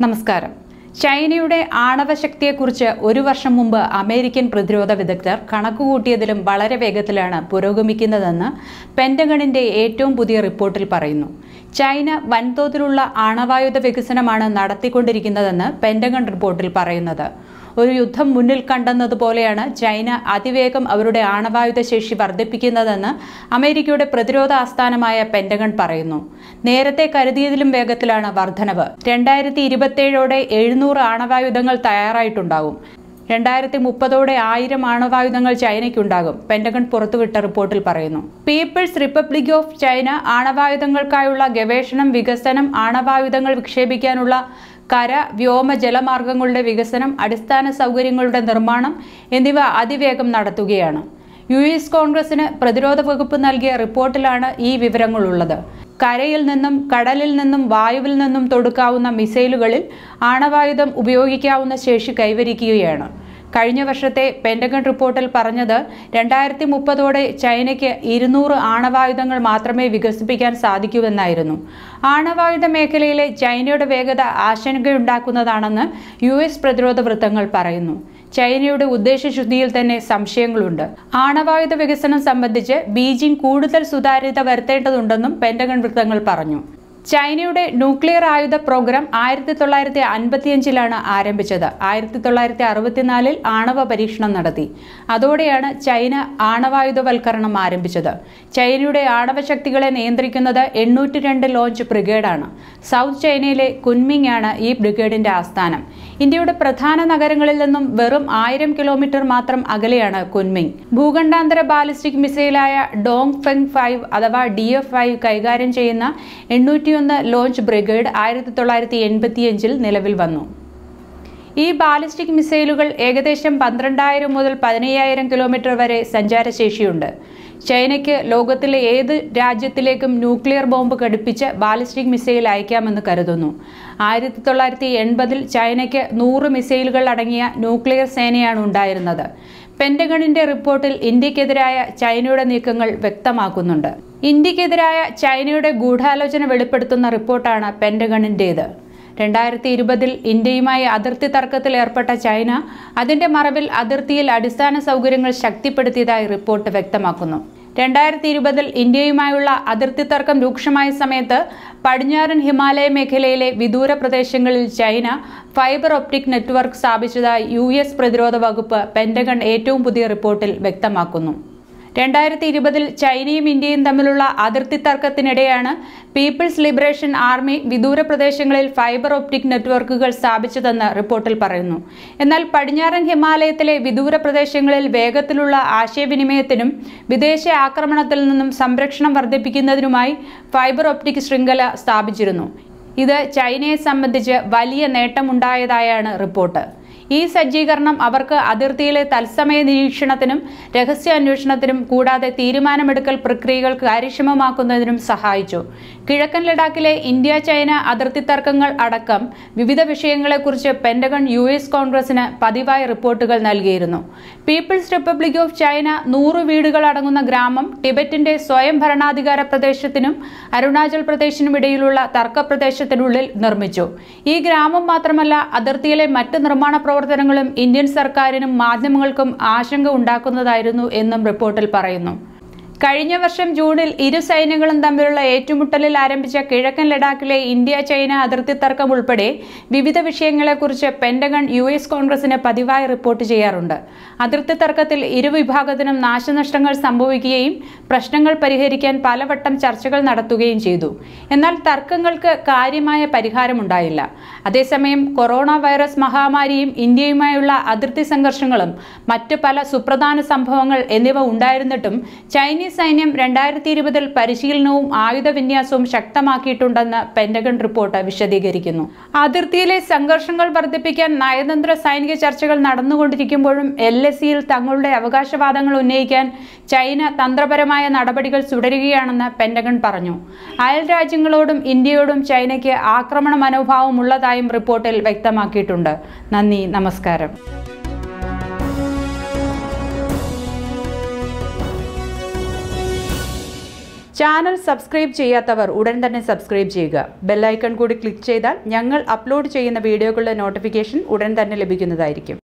നമസ്കാരം ചൈനയുടെ ആണവശക്തിയെക്കുറിച്ച് ഒരു വർഷം മുമ്പ് അമേരിക്കൻ പ്രതിരോധ വിദഗ്ധർ കണക്കുകൂട്ടിയതിലും വളരെ വേഗത്തിലാണ് പുരോഗമിക്കുന്നതെന്ന് പെന്റഗണിന്റെ ഏറ്റവും പുതിയ റിപ്പോർട്ടിൽ പറയുന്നു ചൈന വൻതോതിലുള്ള ആണവായുധ വികസനമാണ് നടത്തിക്കൊണ്ടിരിക്കുന്നതെന്ന് പെന്റഗൺ റിപ്പോർട്ടിൽ പറയുന്നത് ഒരു യുദ്ധം മുന്നിൽ കണ്ടെന്നതുപോലെയാണ് ചൈന അതിവേഗം അവരുടെ ആണവായുധ ശേഷി വർദ്ധിപ്പിക്കുന്നതെന്ന് അമേരിക്കയുടെ പ്രതിരോധ ആസ്ഥാനമായ പെന്റഗൺ പറയുന്നു നേരത്തെ കരുതിയതിലും വേഗത്തിലാണ് വർധനവ് രണ്ടായിരത്തി ഇരുപത്തിയേഴോടെ എഴുന്നൂറ് ആണവായുധങ്ങൾ തയ്യാറായിട്ടുണ്ടാകും രണ്ടായിരത്തി മുപ്പതോടെ ആയിരം ആണവായുധങ്ങൾ ചൈനയ്ക്കുണ്ടാകും പെന്റഗൺ പുറത്തുവിട്ട റിപ്പോർട്ടിൽ പറയുന്നു പീപ്പിൾസ് റിപ്പബ്ലിക് ഓഫ് ചൈന ആണവായുധങ്ങൾക്കായുള്ള ഗവേഷണം വികസനം ആണവായുധങ്ങൾ വിക്ഷേപിക്കാനുള്ള കര വ്യോമ ജലമാർഗങ്ങളുടെ വികസനം അടിസ്ഥാന സൗകര്യങ്ങളുടെ നിർമ്മാണം എന്നിവ അതിവേഗം നടത്തുകയാണ് യു എസ് കോൺഗ്രസിന് പ്രതിരോധ വകുപ്പ് നൽകിയ റിപ്പോർട്ടിലാണ് ഈ വിവരങ്ങളുള്ളത് കരയിൽ നിന്നും കടലിൽ നിന്നും വായുവിൽ നിന്നും തൊടുക്കാവുന്ന മിസൈലുകളിൽ ആണവായുധം ഉപയോഗിക്കാവുന്ന ശേഷി കൈവരിക്കുകയാണ് കഴിഞ്ഞ വർഷത്തെ പെന്റഗൺ റിപ്പോർട്ടിൽ പറഞ്ഞത് രണ്ടായിരത്തി മുപ്പതോടെ ചൈനയ്ക്ക് ഇരുന്നൂറ് ആണവായുധങ്ങൾ മാത്രമേ വികസിപ്പിക്കാൻ സാധിക്കൂവെന്നായിരുന്നു ആണവായുധ മേഖലയിലെ ചൈനയുടെ വേഗത ആശങ്കയുണ്ടാക്കുന്നതാണെന്ന് യു എസ് പ്രതിരോധ വൃത്തങ്ങൾ പറയുന്നു ചൈനയുടെ ഉദ്ദേശശുദ്ധിയിൽ തന്നെ സംശയങ്ങളുണ്ട് ആണവായുധ വികസനം സംബന്ധിച്ച് ബീജിംഗ് കൂടുതൽ സുതാര്യത വരുത്തേണ്ടതുണ്ടെന്നും പെന്റഗൺ വൃത്തങ്ങൾ പറഞ്ഞു ചൈനയുടെ ന്യൂക്ലിയർ ആയുധ പ്രോഗ്രാം ആയിരത്തി തൊള്ളായിരത്തി അൻപത്തിയഞ്ചിലാണ് ആരംഭിച്ചത് ആയിരത്തി തൊള്ളായിരത്തി അറുപത്തിനാലിൽ ആണവ പരീക്ഷണം നടത്തി അതോടെയാണ് ചൈന ആണവായുധവൽക്കരണം ആരംഭിച്ചത് ചൈനയുടെ ആണവ ശക്തികളെ നിയന്ത്രിക്കുന്നത് എണ്ണൂറ്റി രണ്ട് ലോഞ്ച് ബ്രിഗേഡാണ് സൗത്ത് ചൈനയിലെ കുൻമിങ് ആണ് ഈ ബ്രിഗേഡിന്റെ ആസ്ഥാനം ഇന്ത്യയുടെ പ്രധാന നഗരങ്ങളിൽ നിന്നും വെറും ആയിരം കിലോമീറ്റർ മാത്രം അകലെയാണ് കുൻമിങ് ഭൂഖണ്ഡാന്തര ബാലിസ്റ്റിക് മിസൈലായ ഡോങ് ഫെങ് ഫൈവ് അഥവാ ഡി എഫ് ഫൈവ് കൈകാര്യം ചെയ്യുന്ന എണ്ണൂറ്റിയൊന്ന് ലോഞ്ച് ബ്രിഗേഡ് ആയിരത്തി തൊള്ളായിരത്തി എൺപത്തിയഞ്ചിൽ നിലവിൽ വന്നു ഈ ബാലിസ്റ്റിക് മിസൈലുകൾ ഏകദേശം പന്ത്രണ്ടായിരം മുതൽ പതിനയ്യായിരം കിലോമീറ്റർ വരെ സഞ്ചാരശേഷിയുണ്ട് ചൈനയ്ക്ക് ലോകത്തിലെ ഏത് രാജ്യത്തിലേക്കും ന്യൂക്ലിയർ ബോംബ് ഘടിപ്പിച്ച് ബാലിസ്റ്റിക് മിസൈൽ അയക്കാമെന്ന് കരുതുന്നു ആയിരത്തി തൊള്ളായിരത്തി എൺപതിൽ ചൈനയ്ക്ക് നൂറ് മിസൈലുകൾ അടങ്ങിയ ന്യൂക്ലിയർ സേനയാണ് ഉണ്ടായിരുന്നത് പെന്റഗണിന്റെ റിപ്പോർട്ടിൽ ഇന്ത്യക്കെതിരായ ചൈനയുടെ നീക്കങ്ങൾ വ്യക്തമാക്കുന്നുണ്ട് ഇന്ത്യക്കെതിരായ ചൈനയുടെ ഗൂഢാലോചന വെളിപ്പെടുത്തുന്ന റിപ്പോർട്ടാണ് പെന്റഗണിന്റേത് രണ്ടായിരത്തി ഇരുപതിൽ ഇന്ത്യയുമായി അതിർത്തി തർക്കത്തിൽ ഏർപ്പെട്ട ചൈന അതിന്റെ മറവിൽ അതിർത്തിയിൽ അടിസ്ഥാന സൗകര്യങ്ങൾ ശക്തിപ്പെടുത്തിയതായി റിപ്പോർട്ട് വ്യക്തമാക്കുന്നു രണ്ടായിരത്തി ഇരുപതിൽ ഇന്ത്യയുമായുള്ള അതിർത്തി തർക്കം രൂക്ഷമായ സമയത്ത് പടിഞ്ഞാറൻ ഹിമാലയ മേഖലയിലെ വിദൂര പ്രദേശങ്ങളിൽ ചൈന ഫൈബർ ഒപ്റ്റിക് നെറ്റ്വർക്ക് സ്ഥാപിച്ചതായി യു എസ് പ്രതിരോധ വകുപ്പ് പെന്റഗൺ ഏറ്റവും പുതിയ റിപ്പോർട്ടിൽ വ്യക്തമാക്കുന്നു രണ്ടായിരത്തി ഇരുപതിൽ ചൈനയും ഇന്ത്യയും തമ്മിലുള്ള അതിർത്തി തർക്കത്തിനിടെയാണ് പീപ്പിൾസ് ലിബറേഷൻ ആർമി വിദൂര പ്രദേശങ്ങളിൽ ഫൈബർ ഒപ്റ്റിക് നെറ്റ്വർക്കുകൾ സ്ഥാപിച്ചതെന്ന് റിപ്പോർട്ടിൽ പറയുന്നു എന്നാൽ പടിഞ്ഞാറൻ ഹിമാലയത്തിലെ വിദൂര പ്രദേശങ്ങളിൽ വേഗത്തിലുള്ള ആശയവിനിമയത്തിനും വിദേശ ആക്രമണത്തിൽ നിന്നും സംരക്ഷണം വർദ്ധിപ്പിക്കുന്നതിനുമായി ഫൈബർ ഒപ്റ്റിക് ശൃംഖല സ്ഥാപിച്ചിരുന്നു ഇത് ചൈനയെ സംബന്ധിച്ച് വലിയ നേട്ടമുണ്ടായതായാണ് റിപ്പോർട്ട് ഈ സജ്ജീകരണം അവർക്ക് അതിർത്തിയിലെ തത്സമയ നിരീക്ഷണത്തിനും രഹസ്യാന്വേഷണത്തിനും കൂടാതെ തീരുമാനമെടുക്കൽ പ്രക്രിയകൾ കാര്യക്ഷമമാക്കുന്നതിനും സഹായിച്ചു കിഴക്കൻ ലഡാക്കിലെ ഇന്ത്യ ചൈന അതിർത്തി തർക്കങ്ങൾ അടക്കം വിവിധ വിഷയങ്ങളെക്കുറിച്ച് പെന്റഗൺ യു എസ് കോൺഗ്രസിന് പതിവായി റിപ്പോർട്ടുകൾ നൽകിയിരുന്നു പീപ്പിൾസ് റിപ്പബ്ലിക് ഓഫ് ചൈന നൂറ് വീടുകൾ അടങ്ങുന്ന ഗ്രാമം ടിബറ്റിന്റെ സ്വയം ഭരണാധികാര പ്രദേശത്തിനും അരുണാചൽ പ്രദേശിനും ഇടയിലുള്ള തർക്ക പ്രദേശത്തിനുള്ളിൽ നിർമ്മിച്ചു ഈ ഗ്രാമം മാത്രമല്ല അതിർത്തിയിലെ മറ്റ് നിർമ്മാണ പ്രവർത്തനങ്ങളും ഇന്ത്യൻ സർക്കാരിനും മാധ്യമങ്ങൾക്കും ആശങ്ക ഉണ്ടാക്കുന്നതായിരുന്നു എന്നും റിപ്പോർട്ടിൽ പറയുന്നു കഴിഞ്ഞ വർഷം ജൂണിൽ ഇരു സൈന്യങ്ങളും തമ്മിലുള്ള ഏറ്റുമുട്ടലിൽ ആരംഭിച്ച കിഴക്കൻ ലഡാക്കിലെ ഇന്ത്യ ചൈന അതിർത്തി തർക്കം ഉൾപ്പെടെ വിവിധ വിഷയങ്ങളെക്കുറിച്ച് പെന്റഗൺ യു എസ് കോൺഗ്രസിന് പതിവായി റിപ്പോർട്ട് ചെയ്യാറുണ്ട് അതിർത്തി തർക്കത്തിൽ ഇരുവിഭാഗത്തിനും നാശനഷ്ടങ്ങൾ സംഭവിക്കുകയും പ്രശ്നങ്ങൾ പരിഹരിക്കാൻ പലവട്ടം ചർച്ചകൾ നടത്തുകയും ചെയ്തു എന്നാൽ തർക്കങ്ങൾക്ക് കാര്യമായ പരിഹാരമുണ്ടായില്ല അതേസമയം കൊറോണ വൈറസ് മഹാമാരിയും ഇന്ത്യയുമായുള്ള അതിർത്തി സംഘർഷങ്ങളും മറ്റ് പല സുപ്രധാന സംഭവങ്ങൾ എന്നിവ ഉണ്ടായിരുന്നിട്ടും ചൈനീസ് സൈന്യം രണ്ടായിരത്തി ഇരുപതിൽ പരിശീലനവും ആയുധ വിന്യാസവും ശക്തമാക്കിയിട്ടുണ്ടെന്ന് പെന്റഗൺ റിപ്പോർട്ട് വിശദീകരിക്കുന്നു അതിർത്തിയിലെ സംഘർഷങ്ങൾ വർദ്ധിപ്പിക്കാൻ നയതന്ത്ര സൈനിക ചർച്ചകൾ നടന്നുകൊണ്ടിരിക്കുമ്പോഴും എൽ എസ് സിയിൽ തങ്ങളുടെ അവകാശവാദങ്ങൾ ഉന്നയിക്കാൻ ചൈന തന്ത്രപരമായ നടപടികൾ തുടരുകയാണെന്ന് പെന്റഗൺ പറഞ്ഞു അയൽ രാജ്യങ്ങളോടും ഇന്ത്യയോടും ചൈനയ്ക്ക് ആക്രമണ മനോഭാവം ഉള്ളതായും റിപ്പോർട്ടിൽ വ്യക്തമാക്കിയിട്ടുണ്ട് നന്ദി നമസ്കാരം ചാനൽ സബ്സ്ക്രൈബ് ചെയ്യാത്തവർ ഉടൻ തന്നെ സബ്സ്ക്രൈബ് ചെയ്യുക ബെല്ലൈക്കൺ കൂടി ക്ലിക്ക് ചെയ്താൽ ഞങ്ങൾ അപ്ലോഡ് ചെയ്യുന്ന വീഡിയോകളുടെ നോട്ടിഫിക്കേഷൻ ഉടൻ തന്നെ ലഭിക്കുന്നതായിരിക്കും